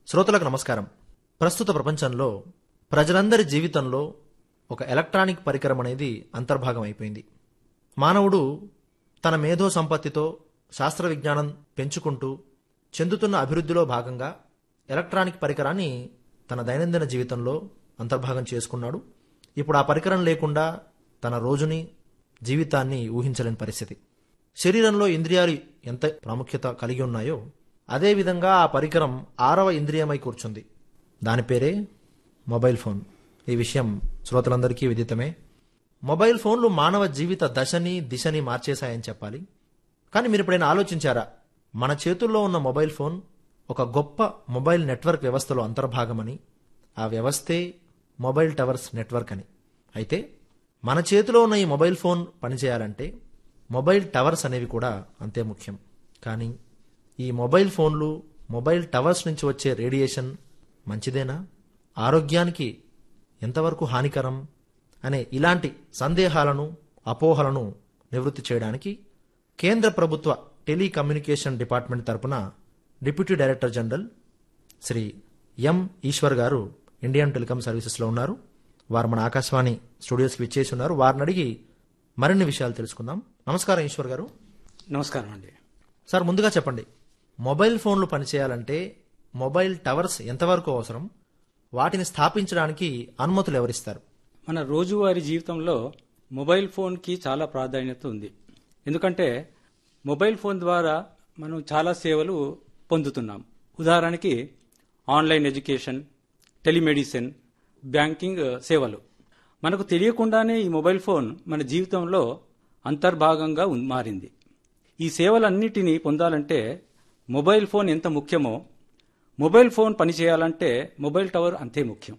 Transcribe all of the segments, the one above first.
శ్రోతలకు నమస్కారం ప్రస్తుత ప్రపంచంలో ప్రజలందరి జీవితంలో ఒక ఎలక్ట్రానిక్ పరికరం అనేది అంతర్భాగం అయిపోయింది మానవుడు తన మేధో సంపత్తితో శాస్త్ర విజ్ఞానం పెంచుకుంటూ చెందుతున్న అభివృద్ధిలో భాగంగా ఎలక్ట్రానిక్ పరికరాన్ని తన దైనందిన జీవితంలో అంతర్భాగం చేసుకున్నాడు ఇప్పుడు ఆ పరికరం లేకుండా తన రోజుని జీవితాన్ని ఊహించలేని పరిస్థితి శరీరంలో ఇంద్రియాలు ఎంత ప్రాముఖ్యత కలిగి ఉన్నాయో అదేవిధంగా ఆ పరికరం ఆరవ ఇంద్రియమై కూర్చుంది దాని పేరే మొబైల్ ఫోన్ ఈ విషయం శ్రోతలందరికీ విదితమే మొబైల్ ఫోన్లు మానవ జీవిత దశని దిశని మార్చేశాయని చెప్పాలి కానీ మీరు ఎప్పుడైనా ఆలోచించారా మన చేతుల్లో ఉన్న మొబైల్ ఫోన్ ఒక గొప్ప మొబైల్ నెట్వర్క్ వ్యవస్థలో అంతర్భాగమని ఆ వ్యవస్థే మొబైల్ టవర్స్ నెట్వర్క్ అని అయితే మన చేతిలో ఉన్న ఈ మొబైల్ ఫోన్ పనిచేయాలంటే మొబైల్ టవర్స్ అనేవి కూడా అంతే ముఖ్యం కానీ ఈ మొబైల్ ఫోన్లు మొబైల్ టవర్స్ నుంచి వచ్చే రేడియేషన్ మంచిదేనా ఆరోగ్యానికి ఎంతవరకు హానికరం అనే ఇలాంటి సందేహాలను అపోహలను నివృత్తి చేయడానికి కేంద్ర ప్రభుత్వ టెలికమ్యూనికేషన్ డిపార్ట్మెంట్ తరపున deputy director general Shri M Eswar garu Indian telecom సర్వీసెస్లో ఉన్నారు వారు మన ఆకాశవాణి స్టూడియోస్కి విచ్చేసి ఉన్నారు వారిని అడిగి మరిన్ని విషయాలు తెలుసుకుందాం నమస్కారం ఈశ్వర్ గారు నమస్కారం అండి సార్ ముందుగా చెప్పండి మొబైల్ ఫోన్లు పనిచేయాలంటే మొబైల్ టవర్స్ ఎంతవరకు అవసరం వాటిని స్థాపించడానికి అనుమతులు ఎవరిస్తారు మన రోజువారీ జీవితంలో మొబైల్ ఫోన్కి చాలా ప్రాధాన్యత ఉంది ఎందుకంటే మొబైల్ ఫోన్ ద్వారా మనం చాలా సేవలు పొందుతున్నాం ఉదాహరణకి ఆన్లైన్ ఎడ్యుకేషన్ టెలిమెడిసిన్ బ్యాంకింగ్ సేవలు మనకు తెలియకుండానే ఈ మొబైల్ ఫోన్ మన జీవితంలో అంతర్భాగంగా ఉన్- మారింది ఈ సేవలన్నిటినీ పొందాలంటే మొబైల్ ఫోన్ ఎంత ముఖ్యమో మొబైల్ ఫోన్ పనిచేయాలంటే మొబైల్ టవర్ అంతే ముఖ్యం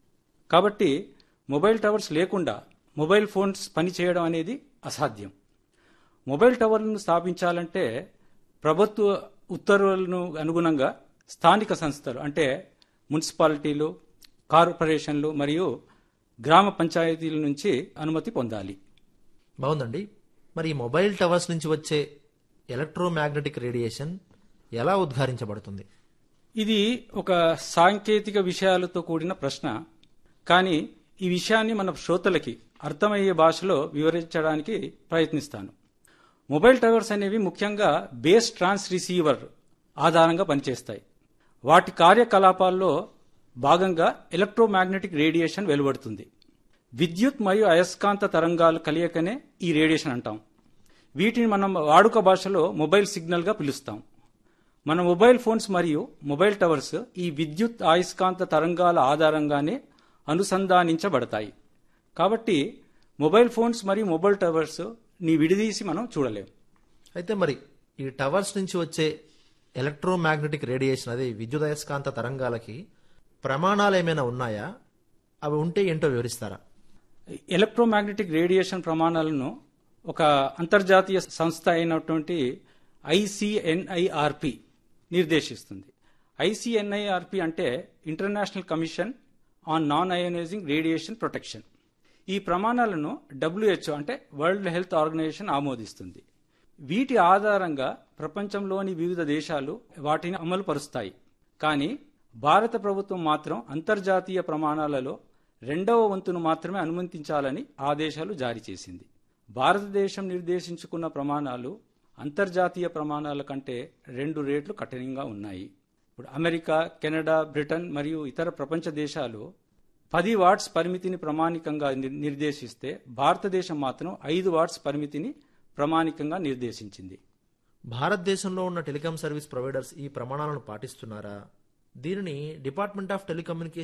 కాబట్టి మొబైల్ టవర్స్ లేకుండా మొబైల్ ఫోన్స్ పనిచేయడం అనేది అసాధ్యం మొబైల్ టవర్లను స్థాపించాలంటే ప్రభుత్వ ఉత్తర్వులను అనుగుణంగా స్థానిక సంస్థలు అంటే మున్సిపాలిటీలు కార్పొరేషన్లు మరియు గ్రామ పంచాయతీల నుంచి అనుమతి పొందాలి బాగుందండి మరి ఈ మొబైల్ టవర్స్ నుంచి వచ్చే ఎలక్ట్రోమాగ్నెటిక్ రేడియేషన్ ఎలా ఉద్ఘారించబడుతుంది ఇది ఒక సాంకేతిక విషయాలతో కూడిన ప్రశ్న కానీ ఈ విషయాన్ని మన శ్రోతలకి అర్థమయ్యే భాషలో వివరించడానికి ప్రయత్నిస్తాను మొబైల్ టవర్స్ అనేవి ముఖ్యంగా బేస్ ట్రాన్స్ రిసీవర్ ఆధారంగా పనిచేస్తాయి వాటి కార్యకలాపాల్లో భాగంగా ఎలక్ట్రోమాగ్నెటిక్ రేడియేషన్ వెలువడుతుంది విద్యుత్ మరియు అయస్కాంత తరంగాలు కలియకనే ఈ రేడియేషన్ అంటాం వీటిని మనం వాడుక భాషలో మొబైల్ సిగ్నల్గా పిలుస్తాం మన మొబైల్ ఫోన్స్ మరియు మొబైల్ టవర్స్ ఈ విద్యుత్ అయస్కాంత తరంగాల ఆధారంగానే అనుసంధానించబడతాయి కాబట్టి మొబైల్ ఫోన్స్ మరియు మొబైల్ టవర్స్ ని విడిదీసి మనం చూడలేం అయితే మరి ఈ టవర్స్ నుంచి వచ్చే ఎలక్ట్రోమాగ్నెటిక్ రేడియేషన్ అదే విద్యుదయస్కాంత తరంగాలకి ప్రమాణాలు ఏమైనా ఉన్నాయా అవి ఉంటే ఏంటో వివరిస్తారా ఎలక్ట్రోమాగ్నెటిక్ రేడియేషన్ ప్రమాణాలను ఒక అంతర్జాతీయ సంస్థ అయినటువంటి ఐసిఎన్ఐఆర్పి నిర్దేశిస్తుంది ఐసిఎన్ఐఆర్పి అంటే international commission on non ionising radiation protection ఈ ప్రమాణాలను డబ్ల్యూహెచ్ఓ అంటే వరల్డ్ హెల్త్ ఆర్గనైజేషన్ ఆమోదిస్తుంది వీటి ఆధారంగా ప్రపంచంలోని వివిధ దేశాలు వాటిని అమలు పరుస్తాయి కానీ భారత ప్రభుత్వం మాత్రం అంతర్జాతీయ ప్రమాణాలలో రెండవ వంతును మాత్రమే అనుమతించాలని ఆదేశాలు జారీ చేసింది భారతదేశం నిర్దేశించుకున్న ప్రమాణాలు అంతర్జాతీయ ప్రమాణాల కంటే రెండు రేట్లు కఠినంగా ఉన్నాయి ఇప్పుడు అమెరికా కెనడా బ్రిటన్ మరియు ఇతర ప్రపంచ దేశాలు పది వాట్స్ పరిమితిని ప్రమాణికంగా నిర్- నిర్దేశిస్తే భారతదేశం మాత్రం ఐదు వాట్స్ పరిమితిని ప్రమాణికంగా నిర్దేశించింది భారతదేశంలో ఉన్న టెలికాం సర్వీస్ ప్రొవైడర్స్ ఈ ప్రమాణాలను పాటిస్తున్నారా దీనిని డిపార్ట్మెంట్ ఆఫ్ టెలికమ్యూనికేషన్